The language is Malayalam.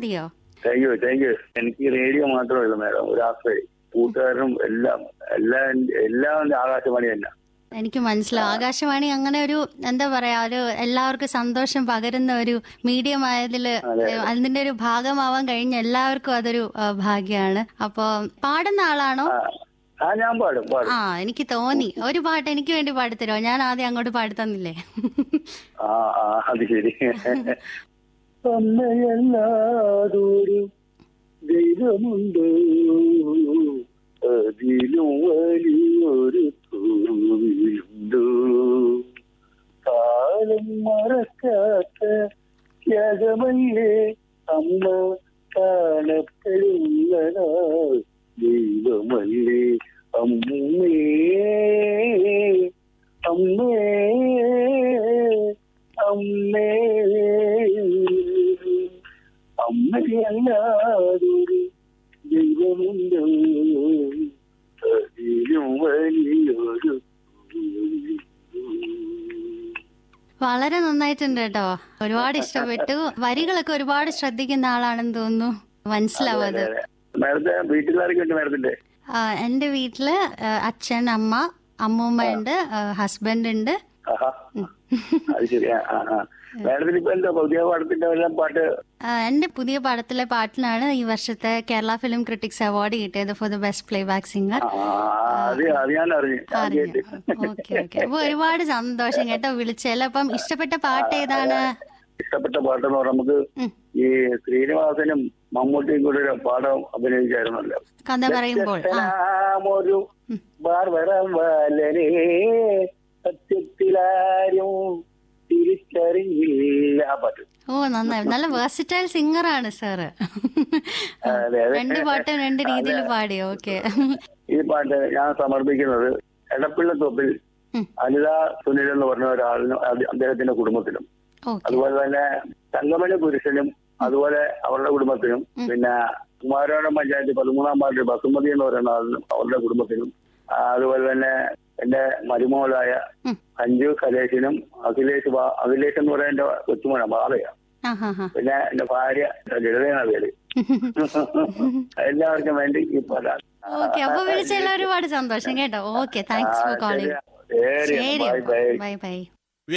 മതിയോ താങ്ക് യു താങ്ക് യു എനിക്ക് റേഡിയോ മാത്രമല്ല മാഡം ഒരു ആശ്രയം കൂട്ടുകാരനും എല്ലാം എല്ലാം എല്ലാം ആകാശവാണി തന്നെ എനിക്ക് മനസ്സിലാവും ആകാശവാണി അങ്ങനെ ഒരു എന്താ പറയാ ഒരു എല്ലാവർക്കും സന്തോഷം പകരുന്ന ഒരു മീഡിയം ആയതില് അതിന്റെ ഒരു ഭാഗമാവാൻ കഴിഞ്ഞ എല്ലാവർക്കും അതൊരു ആ, ഭാഗ്യമാണ് അപ്പൊ പാടുന്ന ആളാണോ ആ, ആ ഞാൻ പാടും പാടും ആ എനിക്ക് തോന്നി ഒരു പാട്ട് എനിക്ക് വേണ്ടി പാടിത്തരോ ഞാൻ ആദ്യം അങ്ങോട്ട് പാടിത്തന്നില്ലേ ആ ആ അത് ശരി അമ്മയല്ലാതൊരു ദൈവമുണ്ടോ അതിലും വലിയൊരു കോവിലുണ്ടോ കാലം മറക്കാത്ത ത്യാഗമല്ലേ അമ്മ കാണപ്പെടുന്ന ദൈവമല്ലേ അമ്മേ അമ്മേ അമ്മേ അമ്മയല്ലാതൊരു ദൈവമുണ്ടോ അതിലും വലിയൊരു വളരെ നന്നായിട്ടുണ്ട് കേട്ടോ ഒരുപാട് ഇഷ്ടപ്പെട്ടു വരികളൊക്കെ ഒരുപാട് ശ്രദ്ധിക്കുന്ന ആളാണെന്ന് തോന്നുന്നു മനസ്സിലാവും അത് മേഡത്തെ വീട്ടിലാരൊക്കെ ഉണ്ട് മേഡത്തിന്റെ ആ, എന്റെ വീട്ടില് ആ, അച്ഛൻ അമ്മ അമ്മൂമ്മ ഉണ്ട് ഹസ്ബൻഡ് ഉണ്ട് ആഹാ അത് ശരി ആ ആ ആ മേഡത്തിന് ഇപ്പൊ എന്താ പുതിയ പാടത്തിന്റെ എല്ലാം പാട്ട് ആ, എന്റെ പുതിയ പടത്തിലെ പാട്ടിനാണ് ഈ വർഷത്തെ കേരള ഫിലിം ക്രിട്ടിക്സ് അവാർഡ് കിട്ടിയത് for the best playback singer ആ അത് അത് ഞാൻ അറിഞ്ഞു ആദ്യമായിട്ട് ഓക്കെ ഓക്കെ അപ്പൊ ഒരുപാട് സന്തോഷം കേട്ടോ വിളിച്ചല്ലോ അപ്പം ഇഷ്ടപ്പെട്ട പാട്ട് ഏതാണ് ഇഷ്ടപ്പെട്ട പാട്ടെന്ന് പറഞ്ഞാൽ നമുക്ക് ഉം. ഈ ശ്രീനിവാസനും മമ്മൂട്ടിയും കൂടെ ഒരു പാഠം അഭിനയിച്ചായിരുന്നല്ലോ കഥ പറയുമ്പോൾ ആ ഒരു ബാർവരം വാലനേ സത്യത്തിലാരും തിരിച്ചറിയില്ല ആ പാട്ട് ഓ നന്നായി നല്ല വേഴ്സിറ്റൈൽ സിംഗർ ആണ് സാറ് അതെ, അതെ. രണ്ട് പാട്ടും രണ്ട് രീതിയിൽ പാടി ഓക്കെ ഈ പാട്ട് ഞാൻ സമർപ്പിക്കുന്നത് എടപ്പിള്ളത്തോപ്പിൽ ഉം. അനിത സുനിൽ എന്ന് പറഞ്ഞ ഒരാളിനും അത് അദ്ദേഹത്തിന്റെ കുടുംബത്തിനും ഓക്കെ അതുപോലെ തന്നെ തങ്കമണി പുരുഷനും അതുപോലെ അവരുടെ കുടുംബത്തിനും പിന്നെ കുമാരപുരം പഞ്ചായത്ത് പതിമൂന്നാം വാർഡ് ബസുമതി എന്ന് പറയുന്ന ആളിനും അവരുടെ കുടുംബത്തിനും ആ, അതുപോലെ തന്നെ എന്റെ മരുമോളായ ഉം. അഞ്ജു കലേഷിനും അഖിലേഷ് ബാ- അഖിലേഷ് എന്ന് പറയുന്ന എന്റെ കൊച്ചുമോന ബാലയ ആ ഹാ ഹാ പിന്നെ എന്റെ ഭാര്യ ലളിതയാണ് പേര് എല്ലാവർക്കും വേണ്ടി ഈ പാട്ടാണ് ഓക്കെ അപ്പൊ വിളിച്ചതിൽ ഒരുപാട് സന്തോഷം കേട്ടോ ഓക്കെ താങ്ക്സ് ഫോർ കോളിംഗ് ശരി ശരി ബൈ ബൈ ബൈ ബൈ